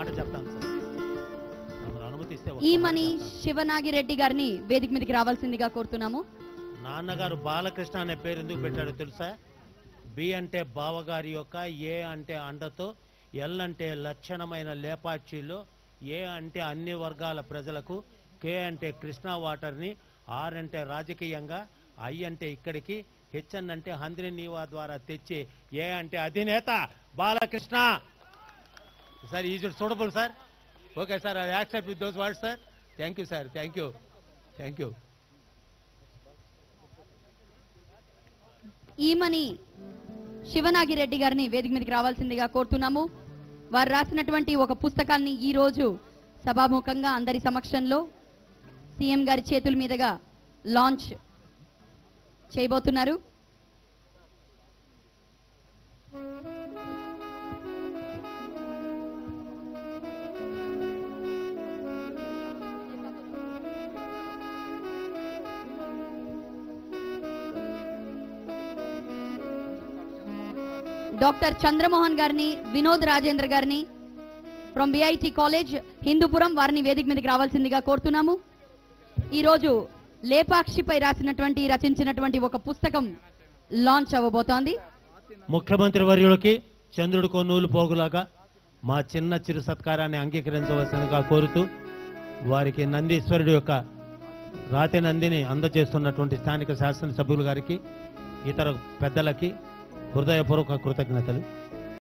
చెప్తాను సార్ తమరు అనుమతిస్తే ఒక్క ఈమని మాట చెప్తాను. శివనాగిరెడ్డి గారిని వేదిక మీదకి రావాల్సిందిగా కోరుతున్నాము నాన్నగారు బాలకృష్ణ అనే పేరు ఎందుకు పెట్టాడో తెలుసా బి అంటే బావగారి యొక్క ఏ అంటే అండతో ఎల్ అంటే లక్షణమైన లేపాక్షిలో ఏ అంటే అన్ని వర్గాల ప్రజలకు కే అంటే కృష్ణా వాటర్ని ఆర్ అంటే రాజకీయంగా ఐ అంటే ఇక్కడికి హెచ్ఎన్ అంటే హంద్రి నీవా ద్వారా తెచ్చి ఏ అంటే అధినేత Balakrishna sir is it suitable sir okay sir I accept with those words sir thank you sir thank you thank you Eemani Sivanagireddy గారిని వేదిక మీదకి రావాల్సిందిగా కోరుతున్నాము వారు రాసినటువంటి ఒక పుస్తకాన్ని ఈ రోజు సభాముఖంగా అందరి సమక్షంలో సీఎం గారి చేతుల మీదుగా లాంచ్ చేయబోతున్నారు డాక్టర్ చంద్రమోహన్ గారిని వినోద్ రాజేంద్ర గారిని ఫ్రమ్ బిఐటి కాలేజ్ హిందూపురం వారిని వేదిక మీదకి రావాల్సిందిగా కోరుతున్నాము ఈ రోజు లేపాక్షిపై రాసినటువంటి రచించినటువంటి ఒక పుస్తకం లాంచ్ అవ్వబోతోంది ముఖ్యమంత్రి వర్యులకి చంద్రుడు కొన్నూలు పోగులాగా మా చిన్న చిరు సత్కారాన్ని అంగీకరించవలసిందిగా కోరుతూ వారికి నందీశ్వరుడు యొక్క రాతి నందిని అందజేస్తున్నటువంటి స్థానిక శాసనసభ్యులు గారికి ఇతర పెద్దలకి హృదయపూర్వక కృతజ్ఞతలు